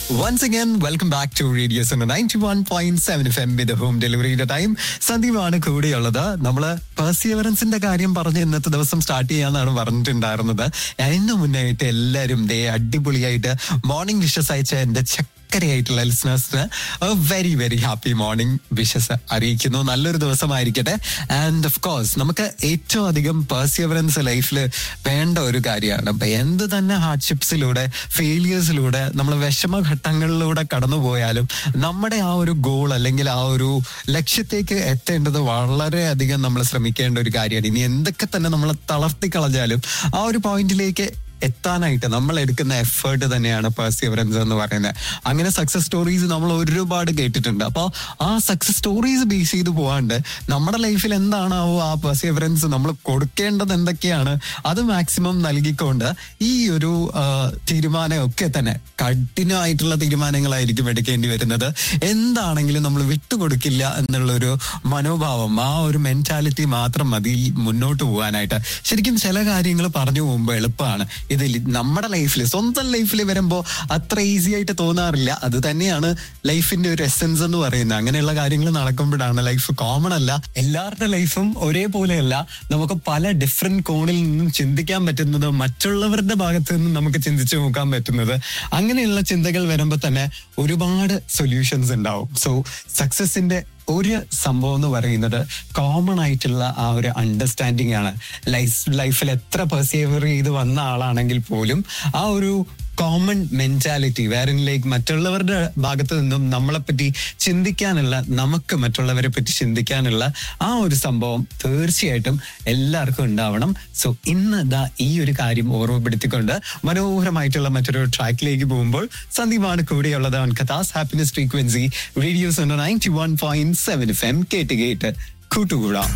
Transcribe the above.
Once again, welcome back to Radio Center 91.7 FM with the home delivery time സന്ദീപാണ് കൂടെയുള്ളത് നമ്മള് പെർസിയവറൻസിന്റെ കാര്യം പറഞ്ഞ് ഇന്നത്തെ ദിവസം സ്റ്റാർട്ട് ചെയ്യാന്നാണ് പറഞ്ഞിട്ടുണ്ടായിരുന്നത് അതിന് മുന്നായിട്ട് എല്ലാവരും ദേ അടിപൊളിയായിട്ട് മോർണിംഗ് വിഷസ് അയച്ച എന്റെ ചക്കരയായിട്ടുള്ള ലിസണേഴ്സിന് very very happy morning wishes അറിയിക്കുന്നു നല്ലൊരു ദിവസമായിരിക്കട്ടെ ആൻഡ് ഓഫ് കോഴ്സ് നമുക്ക് ഏറ്റവും അധികം പെർസിയവറൻസ് ലൈഫിൽ വേണ്ട ഒരു കാര്യമാണ് അപ്പൊ എന്ത് തന്നെ ഹാർഡ്ഷിപ്സിലൂടെ ഫെയിലിയേഴ്സിലൂടെ നമ്മൾ വിഷമഘട്ടങ്ങളിലൂടെ കടന്നുപോയാലും നമ്മുടെ ആ ഒരു ഗോൾ അല്ലെങ്കിൽ ആ ഒരു ലക്ഷ്യത്തേക്ക് എത്തേണ്ടത് വളരെയധികം നമ്മൾ ശ്രമിക്കേണ്ട ഒരു കാര്യമാണ് ഇനി എന്തൊക്കെ തന്നെ നമ്മൾ തളർത്തി കളഞ്ഞാലും ആ ഒരു പോയിന്റിലേക്ക് എത്താനായിട്ട് നമ്മൾ എടുക്കുന്ന എഫേർട്ട് തന്നെയാണ് പെർസിയവറൻസ് എന്ന് പറയുന്നത് അങ്ങനെ സക്സസ് സ്റ്റോറീസ് നമ്മൾ ഒരുപാട് കേട്ടിട്ടുണ്ട് അപ്പോൾ ആ സക്സസ് സ്റ്റോറീസ് ബേസ് ചെയ്ത് പോവാണ്ട് നമ്മുടെ ലൈഫിൽ എന്താണാവോ ആ പെർസിയവറൻസ് നമ്മൾ കൊടുക്കേണ്ടത് എന്തൊക്കെയാണ് അത് മാക്സിമം നൽകിക്കൊണ്ട് ഈ ഒരു ആ, തീരുമാനമൊക്കെ തന്നെ കഠിനമായിട്ടുള്ള തീരുമാനങ്ങളായിരിക്കും എടുക്കേണ്ടി വരുന്നത് എന്താണെങ്കിലും നമ്മൾ വിട്ടുകൊടുക്കില്ല എന്നുള്ളൊരു മനോഭാവം ആ ഒരു മെന്റാലിറ്റി മാത്രം മതി മുന്നോട്ട് പോകാനായിട്ട് ശരിക്കും ചില കാര്യങ്ങൾ പറഞ്ഞു പോകുമ്പോൾ എളുപ്പമാണ് ഇത് ലി- നമ്മുടെ ലൈഫിൽ സ്വന്തം ലൈഫിൽ വരുമ്പോൾ അത്ര ഈസി ആയിട്ട് തോന്നാറില്ല അത് തന്നെയാണ് ലൈഫിന്റെ ഒരു എസെൻസ് എന്ന് പറയുന്നത് അങ്ങനെയുള്ള കാര്യങ്ങൾ നടക്കുമ്പോഴാണ് ലൈഫ് കോമൺ അല്ല എല്ലാവരുടെ ലൈഫും ഒരേപോലെയല്ല നമുക്ക് പല ഡിഫറെന്റ് കോണിൽ നിന്നും ചിന്തിക്കാൻ പറ്റുന്നത് മറ്റുള്ളവരുടെ ഭാഗത്ത് നിന്നും നമുക്ക് ചിന്തിച്ചു നോക്കാൻ പറ്റുന്നത് അങ്ങനെയുള്ള ചിന്തകൾ വരുമ്പോൾ തന്നെ ഒരുപാട് സൊല്യൂഷൻസ് ഉണ്ടാവും സോ സക്സസിന്റെ ഒരു സംഭവം എന്ന് പറയുന്നത് കോമൺ ആയിട്ടുള്ള ആ ഒരു അണ്ടർസ്റ്റാൻഡിങ് ആണ് ലൈഫ് ലൈഫിൽ എത്ര പെർസീവർ ചെയ്ത് വന്ന ആളാണെങ്കിൽ പോലും ആ ഒരു കോമൺ മെന്റാലിറ്റി വേറിലേക്ക് മറ്റുള്ളവരുടെ ഭാഗത്ത് നിന്നും നമ്മളെ പറ്റി ചിന്തിക്കാനുള്ള നമുക്ക് മറ്റുള്ളവരെ പറ്റി ചിന്തിക്കാനുള്ള ആ ഒരു സംഭവം തീർച്ചയായിട്ടും എല്ലാവർക്കും ഉണ്ടാവണം സോ ഇന്ന് ദാ ഈ ഒരു കാര്യം ഓർമ്മപ്പെടുത്തിക്കൊണ്ട് മനോഹരമായിട്ടുള്ള മറ്റൊരു ട്രാക്കിലേക്ക് പോകുമ്പോൾ സന്ദീപാണ് കൂടെയുള്ളത് ഓൺ കഥാസ് happiness frequency radio's ninety one point seven F M കേട്ട് കേട്ട് കൂട്ടുകൂടാം